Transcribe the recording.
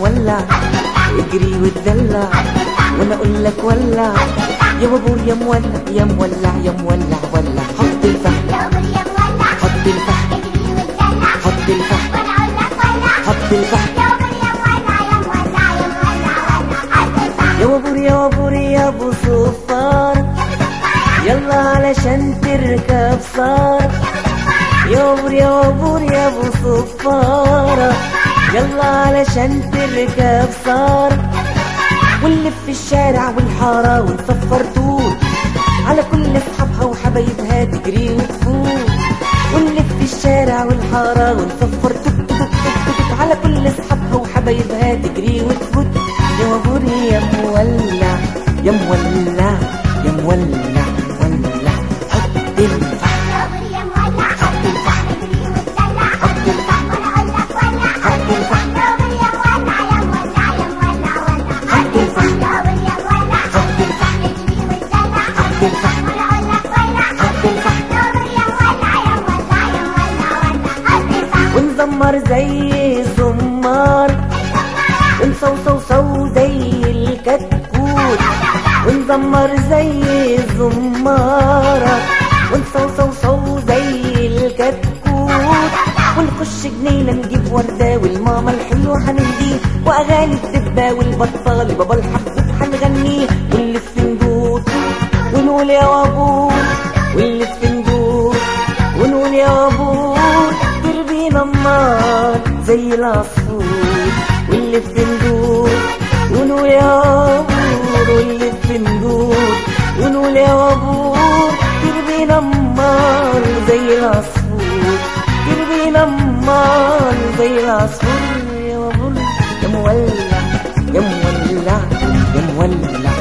مولع اجري واتدلع وانا اقول لك ولع يا بابور يا مولع يا مولع يا مولع ولع حط الفحم يا بابور يا مولع حط الفحم اجري واتدلع حط الفحم وانا اقول لك ولع حط الفحم يا بابور يا مولع يا مولع يا مولع ولع حط الفحم يا بابور يا بابور يا ابو صفار يلا علشان تركب صار يا بابور يا بابور يا ابو صفارة يلا علشان تركب صار ونلف في الشارع والحارة ونصفر طول على كل اصحابها وحبايبها تجري وتفوت ونلف في الشارع والحارة ونصفر توك توك توك توك توك على كل اصحابها وحبايبها تجري وتفوت يا بابور يا مولع يا مولع يا مولع مولع حط الفحم يا بابور يا مولع حط الفحم اجري واتدلع حط الفحم وانا اقول لك ولع حط الفحم يا بابور يا مولع يا مولع يا مولع ولع حط الفحم يا بابور يا مولع حط الفحم اجري واتدلع حط الفحم وانا اقول لك ولع حط الفحم يا بابور يا مولع يا مولع يا مولع ولع حط الفحم ونزمر زي الزمار ونصوصو زي الكتكوت ونزمر زي الزمارة ونصوصو زي الكتكوت ونخش جنينة نجيب وردة والماما الحلوة هنهديه وأغاني الدبة والبطال بابا الحبوب هنغنيه ونلف ندور ونقول يا وابور ونلف ندور ونقول يا وابور تربينا النار زي العصفور ونلف ندور ونقول يا وابور ونلف ندور ونقول يا وابور تربينا النار زي العصفور تربينا النار زي العصفور يا وابور يا مولع يا مولع يا مولع